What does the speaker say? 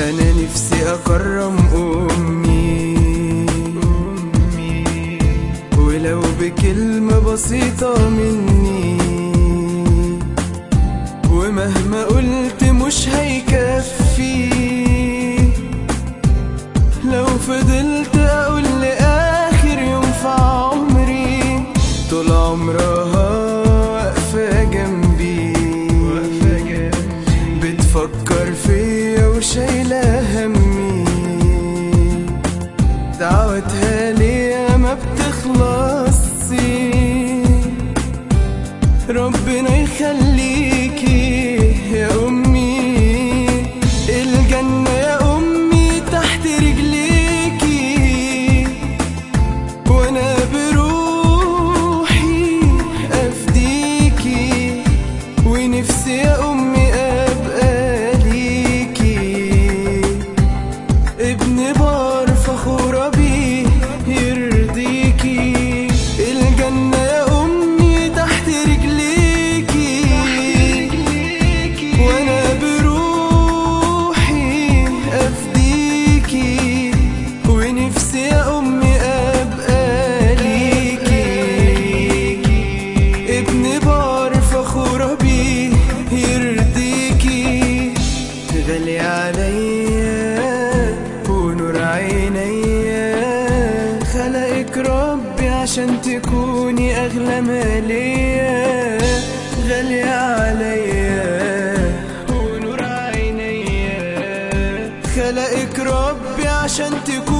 انا نفسي اكرم امي ولو بكلمة بسيطة مني ومهما قلت مش هيكفي لو فضلت اقول لاخر يوم في عمري طول عمرها واقفة جنبي بتفكر فيا وشايلة همي دعوتها ليا ما بتخلصش ربنا يخليكي يا أمي الجنة يا أمي تحت رجليكي وأنا بروحي أفديكي ونفسي يا أمي أبقى ليكي ابن بار فخورة بيه يرضيكي الجنة يا أمي تحت رجليكي وأنا بروحي أفديكي ونفسي يا أمي أبقى ليكي ابن بار فخورة بيه يرضيكي غالي عليا ونور عينيا خلقك ربي عشان تكوني أغلى ما ليا غالي عليا ونور عينيا خلقك ربي عشان تكوني